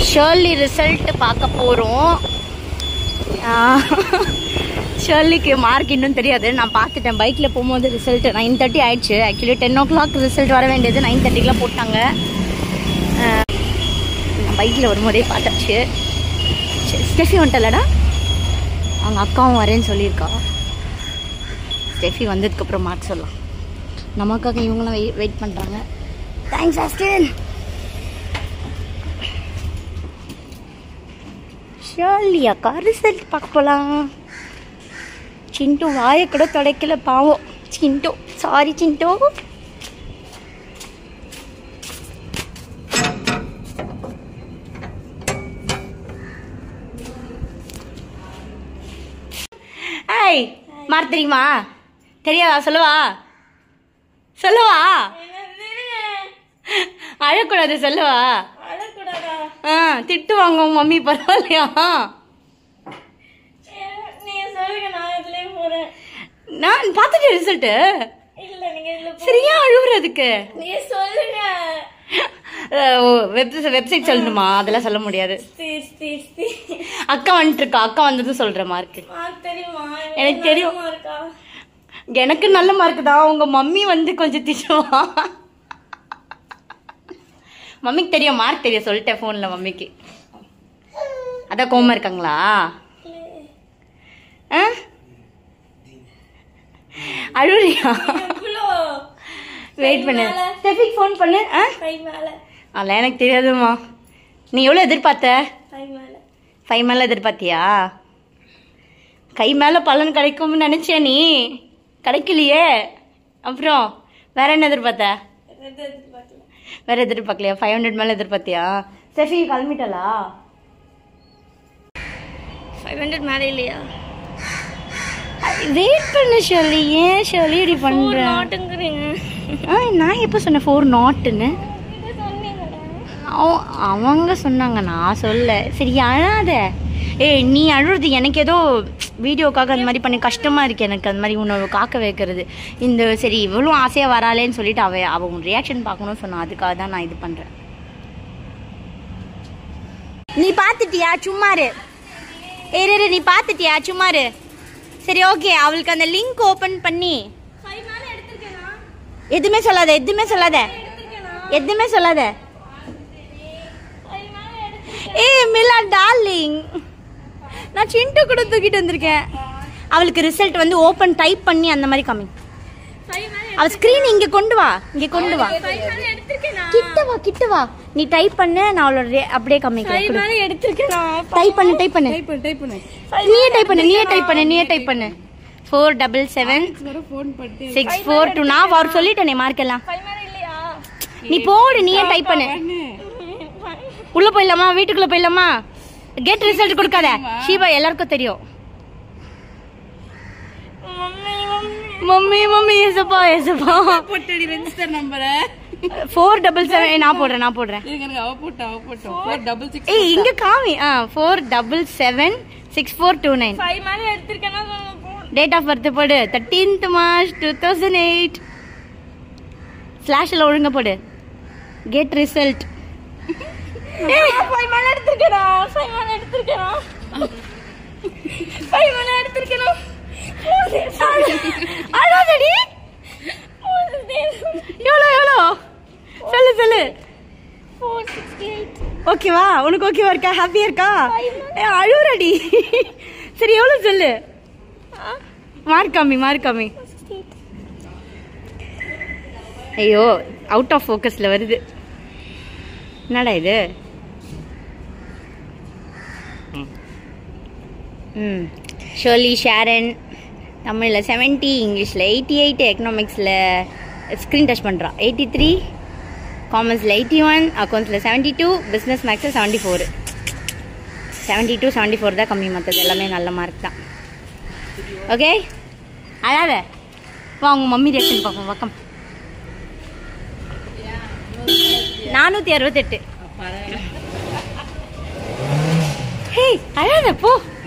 Surely result பார்க்க போகிறோம் ஷேர்லிக்கு mark இன்னும் தெரியாது நான் பார்த்துட்டேன் பைக்கில் போகும்போது ரிசல்ட் நைன் தேர்ட்டி ஆயிடுச்சு actually ten o'clock result வர வேண்டியது நைன் தேர்ட்டிக்கெலாம் போட்டாங்க பைக்கில் வரும்போதே பார்த்தாச்சு சரி, ஸ்டெஃபி வந்துட்டலடா அவங்க அக்காவும் வரேன்னு சொல்லியிருக்கா ஸ்டெஃபி வந்ததுக்கப்புறம் மார்க் சொல்லலாம் நமக்காக இவங்களாம் வெயிட் வெயிட் பண்ணுறாங்க தேங்க்ஸ் ஆஸ்டின் ஷாலி அக்கா ரிசல்ட் பார்க்க போகலாம் சிண்டு வாயை கூட துடைக்கல பாவம் சிண்டு சாரி சிண்டு ஏய் மார் தெரியுமா தெரியாதா சொல்லுவா சொல்லுவா அழக்கூடாது சொல்லுவா அழக்கூடாதா ஆ திட்டுவாங்க உன் மம்மி பரவாயில்லையா நீங்க சொல்லுங்க நான் இதுலயே போறேன் நான் பார்த்துட்டேன் ரிசல்ட்டு இல்ல நீங்க இதுல போ- சரியா அழுகுறதுக்கு நீங்க சொல்லுங்க வெப் வெப்சைட் சொல்லணுமா அதெல்லாம் சொல்ல முடியாது ஸ்டீ- ஸ்டீ- ஸ்டீ. அக்கா வந்துட்டு இருக்கா அக்கா வந்ததும் சொல்ற மார்க் மார்க் தெரியுமா எனக்கு தெரியும். நல்ல மார்க்கா எனக்கு நல்ல மார்க் தான் உங்க மம்மி வந்து கொஞ்சம் திட்டுவா மம்மிக்கு தெரியும் மார்க் தெரியும் சொல்லிட்டேன் ஃபோனில் மம்மிக்கு அதான் கோமா இருக்காங்களா ஆ அழுறியா எவ்வளோ வெயிட் பண்ணு ஸ்டெஃபிக் ஃபோன் பண்ணு ஆ கை மேல அதெல்லாம் எனக்கு தெரியாதும்மா நீ எவ்வளோ எதிர்பார்த்த கை மேல ஃபைவ் மேலே எதிர்பார்த்தியா கை மேலே பலன் கிடைக்கும்னு நினச்சியா நீ கிடைக்கலையே அப்புறம் வேற என்ன எதிர்பார்த்த எது எதிர்பார்க்கல வேற எதிர்பார்க்கலையா ஃபைவ் ஹண்ட்ரட் மேலே எதிர்பார்த்தியா ஸ்டெஃபி கிளம்பிட்டலா ஃபைவ் ஹண்ட்ரட் மேலே இல்லையா வெயிட் பண்ணு ஷர்லி ஏன் ஷர்லி இப்படி பண்ணுற நாட்டுங்கிறீங்க ஆ நான் எப்போ சொன்னேன் ஃபோர் நாட்டுன்னு நீங்க சொன்னீங்கடா அவ- அவங்க சொன்னாங்க நான் சொல்ல சரி அழாத ஏய் நீ அழுறது எனக்கு ஏதோ வீடியோக்காக அந்த மாதிரி பண்ணி கஷ்டமா இருக்கு எனக்கு அந்த மாதிரி உன்னை காக்க வைக்கிறது இந்த சரி இவ்வளோ ஆசையாக வராளேன்னு சொல்லிட்டு அவ அவ உன் ரியாக்ஷன் பார்க்கணும்னு சொன்னா அதுக்காக தான் நான் இது பண்றேன் நீ பார்த்துட்டியா சும்மாரு ஏறு ஏறு, நீ பார்த்துட்டியா சும்மாரு சரி ஓகே அவளுக்கு அந்த லிங்க் ஓபன் பண்ணி ஃபைவ் மேலே எடுத்திருக்கேனா எதுவுமே சொல்லாத எதுவுமே சொல்லாத எடுத்திருக்கேனா எதுவுமே சொல்லாத ஃபைவ் மேலே எடுத்து ஏய் மிலா டார்லிங் நான் சிண்டு கூட தூக்கிட்டு வந்திருக்கேன் அவளுக்கு ரிசல்ட் வந்து ஓப்பன் டைப் பண்ணி அந்த மாதிரி காமி ஃபைவ் மேலே அவள் ஸ்க்ரீன் இங்க கொண்டு வா இங்க கொண்டு வா ஃபைவ் மேலே எடுத்திருக்கேனா கிட்ட வா கிட்ட வா நீ டைப் பண்ணு நான் அவளோட re- அப்படியே ஃபைவ் காமிக்கிறேன் மேலே எடுத்திருக்கேனா டைப் பண்ணு டைப் பண்ணு டைப் பண்ணு டைப் பண்ணு நீயே டைப் பண்ணு நீயே டைப் பண்ணு நீயே டைப் பண்ணு ஃபோர் டபுள் செவன் வர ஃபோன் பண்ணிட்டு சிக்ஸ் ஃபோர் டூ நான் அவர் சொல்லிட்டேனே மார்க் எல்லாம் ஃபைவ் மேலே இல்லையா நீ போடு நீயே டைப் பண்ணு பண்ணு உள்ள போயிடலாமா வீட்டுக்குள்ள போயிடலாமா கெட் ரிசல்ட் கொடுக்காத ஷீபா எல்லாருக்கும் தெரியும் மம்மி மம்மி மம்மி மம்மி எசப்பா எசப்பா போட்டடி ரெஜிஸ்டர் நம்பரை ஃபோர் டபுள் செவன் நான் போடுறேன் நான் போடுறேன் இருங்க எனக்கு அவ போட்டா அவ போட்டோம் ஃபோர் டபுள் சிக்ஸ் ஏய் இங்க காமி ஆ four double seven six four two nine five மேலே எடுத்திருக்கேனா சொல்லுங்க போ டேட் ஆஃப் பர்த் போடு thirteenth March two thousand eight ஸ்லாஷில் ஒழுங்க போடு கெட் ரிசல்ட் ஃபைவ் மேலே எடுத்திருக்கேனா ஃபைவ் மேலே எடுத்திருக்கேனா ஃபைவ் மேலே எடுத்திருக்கேனா அழாதடி எவ்வளோ எவ்வளோ சொல்லு சொல்லு ஃபோர் சிக்ஸ்டி எயிட் ஓகேவா உனக்கு ஓகேவா இருக்கா ஹாப்பியா இருக்கா ஏ அழுறடி சரி எவ்வளோ சொல்லு மார்க் கம்மி மார்க் கம்மி ஐயோ அவுட் ஆஃப் ஃபோக்கஸில் வருது என்னடா இது ம் ஷோலி ஷேரன் தமிழில் செவன்ட்டி இங்கிலீஷில் எயிட்டி எயிட் எக்கனாமிக்ஸில் ஸ்க்ரீன் டச் பண்ணுறான் எயிட்டி த்ரீ காமர்ஸில் எயிட்டி ஒன் அக்கௌண்ட்ஸில் செவன்ட்டி டூ பிஸ்னஸ் மேக்ஸில் seventy four seventy two seventy four தான் கம்மி மற்றது எல்லாமே நல்ல மார்க் தான் ஓகே அழாத வா உங்கள் மம்மி ரியாக்ஷன் பார்ப்போம் பக்கம் நானூற்றி அறுபத்தெட்டு ஹே அழாத போ